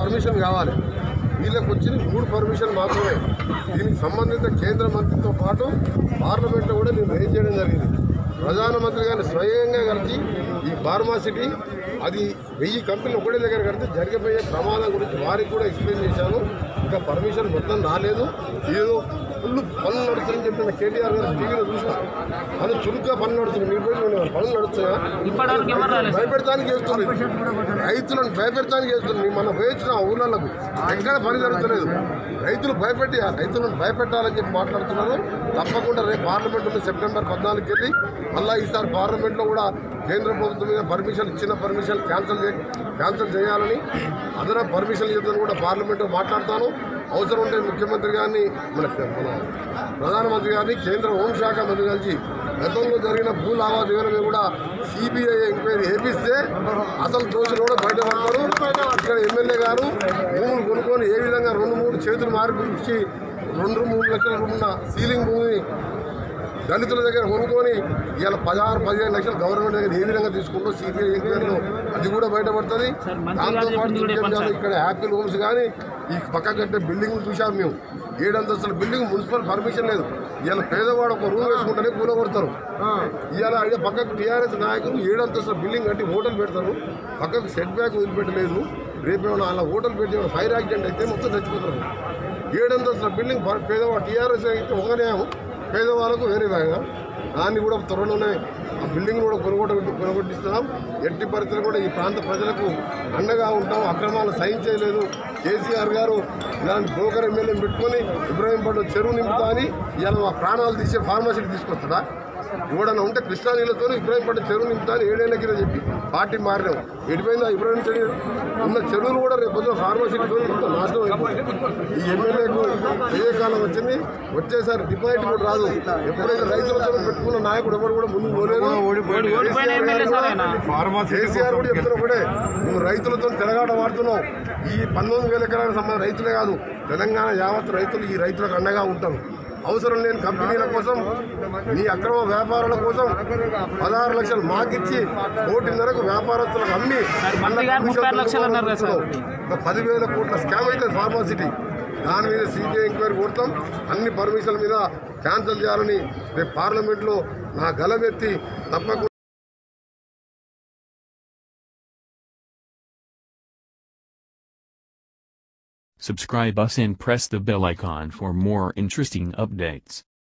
Permission కావాలి వీళ్ళకి వచ్చిన మూడు పర్మిషన్ మాత్రమే దీనికి సంబంధిత కేంద్ర మంత్రితో పాటు పార్లమెంట్లో కూడా నేను రేజ్ చేయడం జరిగింది ప్రధానమంత్రి గారిని స్వయంగా కలిసి ఈ ఫార్మాసిటీ అది వెయ్యి కంపెనీలు ఒకటే దగ్గర కడితే జరిగిపోయే ప్రమాదం గురించి వారికి కూడా ఎక్స్ప్లెయిన్ చేశాను ఇంకా పర్మిషన్ మొత్తం రాలేదు ఏదో ఫుల్ పనులు నడుస్తుందని చెప్పిన కేటీఆర్ గారు టీవీలో చూసాం అది చురుగ్గా పనులు నడుస్తుంది మీరు పోయి చూడండి, పనులు నడుస్తాయా ఇప్పటివరకు ఎవరు రాలేదు సార్. భయపెడతానికి చేస్తుంది రైతులను భయపెడతానికి చేస్తుంది మనం వేయించిన ఊళ్ళకు ఎక్కడ పని జరుగుతలేదు రైతులు భయపెట్టి ఆ రైతులను భయపెట్టాలని చెప్పి మాట్లాడుతున్నారు తప్పకుండా రేపు పార్లమెంట్ ఉంది సెప్టెంబర్ పద్నాలుగుకి వెళ్ళి మళ్ళీ ఈసారి పార్లమెంట్లో కూడా కేంద్ర ప్రభుత్వం మీద పర్మిషన్ ఇచ్చిన పర్మిషన్ క్యాన్సిల్ చే క్యాన్సిల్ చేయాలని అదనపు పర్మిషన్ ఇద్దని కూడా పార్లమెంట్లో మాట్లాడతాను అవసరం ఉంటే ముఖ్యమంత్రి గారిని మన మన ప్రధానమంత్రి గారిని కేంద్ర హోంశాఖ మంత్రి కలిసి గతంలో జరిగిన భూ లావాదేవీల మీద కూడా సిబిఐ ఎంక్వైరీ చేపిస్తే అసలు దోషులు కూడా బయటపడతారు ఇక్కడ ఎమ్మెల్యే గారు భూములు కొనుక్కొని ఏ విధంగా రెండు మూడు చేతులు మార్పిచ్చి రెండు మూడు లక్షల ఉన్న సీలింగ్ భూమిని దళితుల దగ్గర కొనుక్కొని ఇవాళ పదహారు పదిహేను లక్షలు గవర్నమెంట్ దగ్గర ఏ విధంగా తీసుకుంటూ సిబిఐ ఎంక్వైరీలో అది కూడా బయటపడుతుంది సార్, మంత్రి గారు దాంతో పాటు చెప్పింది కూడా ఇంకేం చెప్పండి చేయాలి? సార్. ఇక్కడ హ్యాపీ హోమ్స్ కానీ ఈ పక్క కట్టే బిల్డింగ్ చూసాం మేము ఏడంతస్తుల బిల్డింగ్ మున్సిపల్ పర్మిషన్ లేదు ఇవాళ పేదవాడు ఒక రూమ్ వేసుకుంటేనే కూలగొడతారు ఇవాళ అయితే పక్కకు టీఆర్ఎస్ నాయకులు ఏడంతస్తుల బిల్డింగ్ కట్టి హోటల్ పెడతారు పక్కకు సెట్ బ్యాక్ వదిలిపెట్టలేదు రేపు ఏమైనా అలా హోటల్ పెట్టి ఏమైనా ఫైర్ యాక్సిడెంట్ అయితే మొత్తం చచ్చిపోతారు ఏడంతస్తుల బిల్డింగ్ ప- పేదవాడు టీఆర్ఎస్ అయితే ఒకనే పేదవాళ్ళకు వేరే వేగం దాన్ని కూడా త్వరలోనే ఆ బిల్డింగ్ కూడా కొనుగోట కొనుగొట్టిస్తున్నాం ఎట్టి పరిస్థితులు కూడా ఈ ప్రాంత ప్రజలకు అండగా ఉంటాం అక్రమాలు సహించలేదు కేసీఆర్ గారు ఇలాంటి బ్రోకర్ ఎమ్మెల్యేని పెట్టుకొని ఇబ్రాహీంపట్నం చెరువు నింపుతా అని ఇవాళ మా ప్రాణాలు తీసే ఫార్మసీకి తీసుకొస్తుందా ఎవడన్నా ఉంటే కృష్ణా నీళ్ళతో ఇబ్రాహీంపట్నం చెరువు నింపుతా అని ఏడేళ్ల కింద చెప్పి పార్టీ మారినాం ఎడిపోయిందా ఇబ్రాహీం చెరువు ఉన్న చెరువులు కూడా రేపు పొద్దున ఫార్మసీతో మొత్తం నాశనం అయిపోతాయి ఈ ఎమ్మెల్యేకు ఏ కాలం వచ్చింది వచ్చేసారి డిపాజిట్ కూడా రాదు ఎప్పుడైతే రైతులతో పెట్టుకున్న నాయకుడు ఎవరు కూడా ముందుకు పోలేదు ఓడిపోయిన ఎమ్మెల్యే సార్ ఆయన కేసీఆర్ కూడా చెప్తున్నా కూడా నువ్వు రైతులతో తెలగాట వాడుతున్నావు ఈ పంతొమ్మిది వేల ఎకరాలకు సంబంధించిన రైతులే కాదు తెలంగాణ యావత్ రైతులు ఈ రైతులకు అండగా ఉంటారు అవసరం లేని కంపెనీల కోసం నీ అక్రమ వ్యాపారాల కోసం పదహారు లక్షలు మాకిచ్చి కోటిన్నరకు వ్యాపారస్తులకు అమ్మి సార్, మంత్రి గారు ముప్పై ఆరు లక్షలు అన్నారు కదా సార్. ఒక పదివేల కోట్ల స్కామ్ అయితే ఫార్మాసిటీ దాని మీద సిబిఐ ఎంక్వైరీ కొడతాం అన్ని పర్మిషన్ల మీద క్యాన్సిల్ చేయాలని రేపు పార్లమెంట్లో నా గలమెత్తి తప్పకుండా Subscribe us and press the bell icon for more interesting updates.